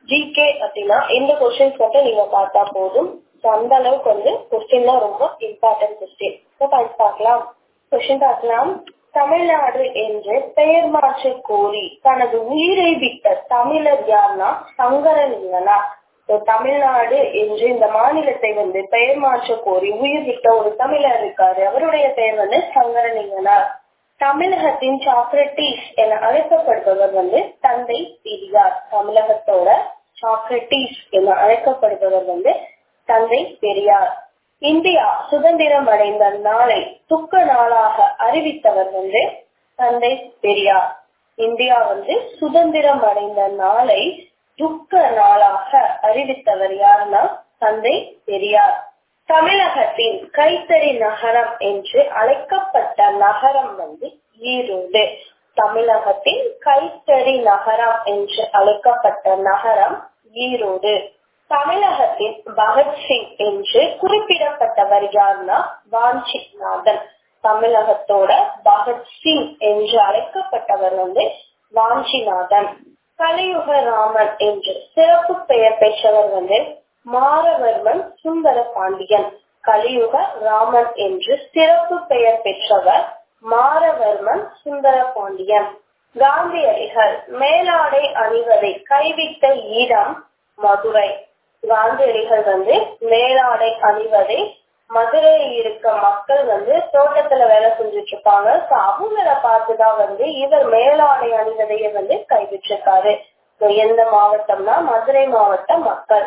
GK அப்படின்னா இந்த questions மட்டும் நீங்க பார்த்தா போதும் So, அந்த அளவுக்கு வந்து கொஸ்டின்லாம் ரொம்ப இம்பார்ட்டன்ட் கொஸ்டின் பார்க்கலாம் கொஸ்டின் பார்க்கலாம் தமிழ்நாடு என்று பெயர் மாற்ற கோரி தனது உயிரை விட்ட தமிழர் யார்னா சங்கரலிங்கனா So, தமிழ்நாடு என்று இந்த மாநிலத்தை வந்து பெயர் மாற்ற கோரி உயிர் விட்ட ஒரு தமிழர் இருக்காரு அவருடைய பெயர் வந்து சங்கரலிங்கனார் தமிழகத்தின் சாக்ரட்டிஸ் என அழைக்கப்படுபவர் வந்து தந்தை பெரியார் தமிழகத்தோட சாக்ரட்டிஸ் என அழைக்கப்படுபவர் வந்து தந்தை பெரியார் இந்தியா சுதந்திரம் அடைந்த நாளை துக்க நாளாக அறிவித்தவர் வந்து தந்தை பெரியார் இந்தியா வந்து சுதந்திரம் அடைந்த நாளை துக்க நாளாக அறிவித்தவர் யாருன்னா தந்தை பெரியார் தமிழகத்தின் கைத்தறி நகரம் என்று அழைக்கப்பட்ட நகரம் வந்து ஈரோடு தமிழகத்தின் கைத்தறி நகரம் என்று அழைக்கப்பட்ட நகரம் ஈரோடு தமிழகத்தின் பகத்சிங் என்று குறிப்பிடப்பட்டவர் யார்னா வாஞ்சிநாதன் தமிழகத்தோட பகத்சிங் என்று அழைக்கப்பட்டவர் வந்து வாஞ்சிநாதன் கலியுக ராமன் என்று சிறப்பு பெயர் பெற்றவர் வந்து மாரவர்மன் சுந்தர பாண்டியன் கலியுக ராமன் என்று சிறப்பு பெயர் பெற்றவர் மாரவர்மன் சுந்தர பாண்டியன் காந்தியடிகள் மேலாடை அணிவதை கைவிட்ட இடம் மதுரை காந்தியடிகள் வந்து மேலாடை அணிவதை மதுரையில் இருக்க மக்கள் வந்து தோட்டத்துல வேலை செஞ்சுட்டு இருப்பாங்க சோ அவங்கள பார்த்துதான் வந்து இவர் மேலாடை அணிவதைய வந்து கைவிட்டிருக்காரு எந்த மாவட்டம்னா மதுரை மாவட்ட மக்கள்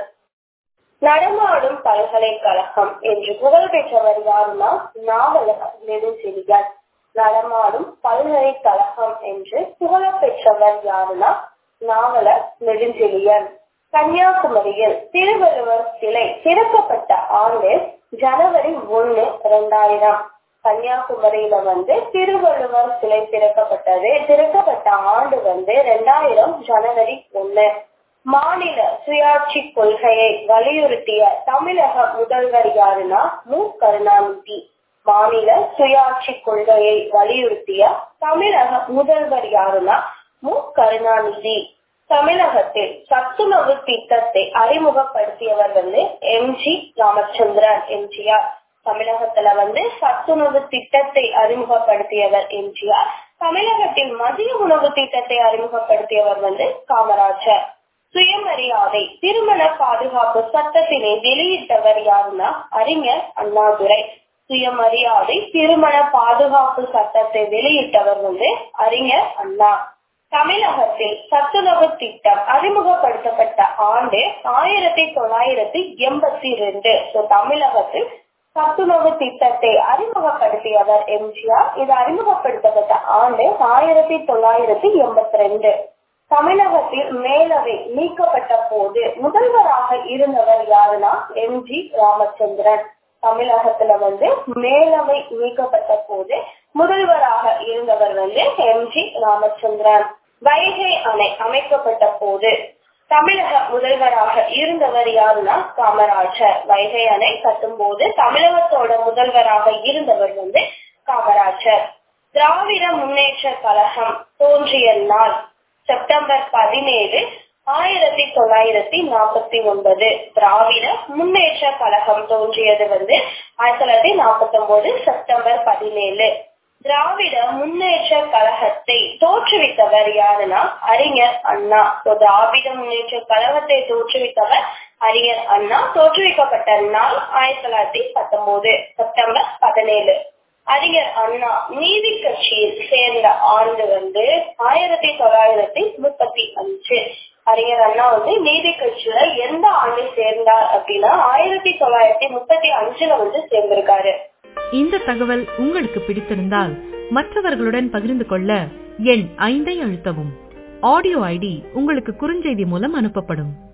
நடமாடும் பல்கலைக்கழகம் என்று புகழ் பெற்றவர் யாருன்னா நாவலர் நெடுஞ்செழியன் நடமாடும் பல்கலைக்கழகம் என்று புகழ பெற்றவர் யாருன்னா நாவலர் நெடுஞ்செழியன் கன்னியாகுமரியில் திருவள்ளுவர் சிலை திறக்கப்பட்ட ஆண்டு ஜனவரி ஒண்ணு இரண்டாயிரம் கன்னியாகுமரியில வந்து திருவள்ளுவர் சிலை திறக்கப்பட்டது திறக்கப்பட்ட ஆண்டு வந்து ரெண்டாயிரம் ஜனவரி ஒண்ணு மாநில சுயாட்சி கொள்கையை வலியுறுத்திய தமிழக முதல்வர் யாருன்னா மு கருணாநிதி மாநில சுயாட்சி கொள்கையை வலியுறுத்திய தமிழக முதல்வர் யாருன்னா மு கருணாநிதி தமிழகத்தில் சத்துணவு திட்டத்தை அறிமுகப்படுத்தியவர் வந்து எம் ஜி ராமச்சந்திரன் எம்ஜிஆர் தமிழகத்துல வந்து சத்துணவு திட்டத்தை அறிமுகப்படுத்தியவர் எம்ஜிஆர் தமிழகத்தில் மதிய உணவு திட்டத்தை அறிமுகப்படுத்தியவர் வந்து காமராஜர் சுயமரியாதை திருமண பாதுகாப்பு சட்டத்தினை வெளியிட்டவர் யாருன்னா அறிஞர் அண்ணாதுரை சுயமரியாதை திருமண பாதுகாப்பு சட்டத்தை வெளியிட்டவர் வந்து அறிஞர் அண்ணா தமிழகத்தில் சத்துணவு திட்டம் அறிமுகப்படுத்தப்பட்ட ஆண்டு ஆயிரத்தி தொள்ளாயிரத்தி எண்பத்தி ரெண்டு தமிழகத்தில் சத்துணவு திட்டத்தை அறிமுகப்படுத்தியவர் எம்ஜிஆர் இது அறிமுகப்படுத்தப்பட்ட ஆண்டு ஆயிரத்தி தொள்ளாயிரத்தி எண்பத்தி ரெண்டு தமிழகத்தில் மேலவை நீக்கப்பட்ட போது முதல்வராக இருந்தவர் யாருன்னா எம் ஜி ராமச்சந்திரன் தமிழகத்துல வந்து மேலவை நீக்கப்பட்ட போது முதல்வராக இருந்தவர் வந்து எம் ஜி ராமச்சந்திரன் வைகை அணை அமைக்கப்பட்ட போது தமிழக முதல்வராக இருந்தவர் யாருன்னா காமராஜர் வைகை அணை கட்டும் போது தமிழகத்தோட முதல்வராக இருந்தவர் வந்து காமராஜர் திராவிட முன்னேற்ற கழகம் தோன்றிய நாள் செப்டம்பர் பதினேழு ஆயிரத்தி தொள்ளாயிரத்தி நாற்பத்தி ஒன்பது திராவிட முன்னேற்ற கழகம் தோன்றியது வந்து ஆயிரத்தி தொள்ளாயிரத்தி நாற்பத்தி ஒன்பது செப்டம்பர் பதினேழு திராவிட முன்னேற்ற கழகத்தை தோற்றுவித்தவர் யாருன்னா அறிஞர் அண்ணா திராவிட முன்னேற்ற கழகத்தை தோற்றுவித்தவர் அறிஞர் அண்ணா தோற்றுவிக்கப்பட்ட நாள் ஆயிரத்தி தொள்ளாயிரத்தி பத்தொன்பது செப்டம்பர் பதினேழு அறிஞர் அண்ணா நீதி கட்சியில் சேர்ந்த ஆண்டு வந்து ஆயிரத்தி தொள்ளாயிரத்தி முப்பத்தி அஞ்சு அறிஞர் அண்ணா வந்து நீதி கட்சியில எந்த ஆண்டு சேர்ந்தார் அப்படின்னா ஆயிரத்தி தொள்ளாயிரத்தி முப்பத்தி அஞ்சுல வந்து சேர்ந்திருக்காரு இந்த தகவல் உங்களுக்கு பிடித்திருந்தால் மற்றவர்களுடன் பகிர்ந்து கொள்ள எண் ஐந்தை அழுத்தவும் ஆடியோ ஐடி உங்களுக்கு குறுஞ்செய்தி மூலம் அனுப்பப்படும்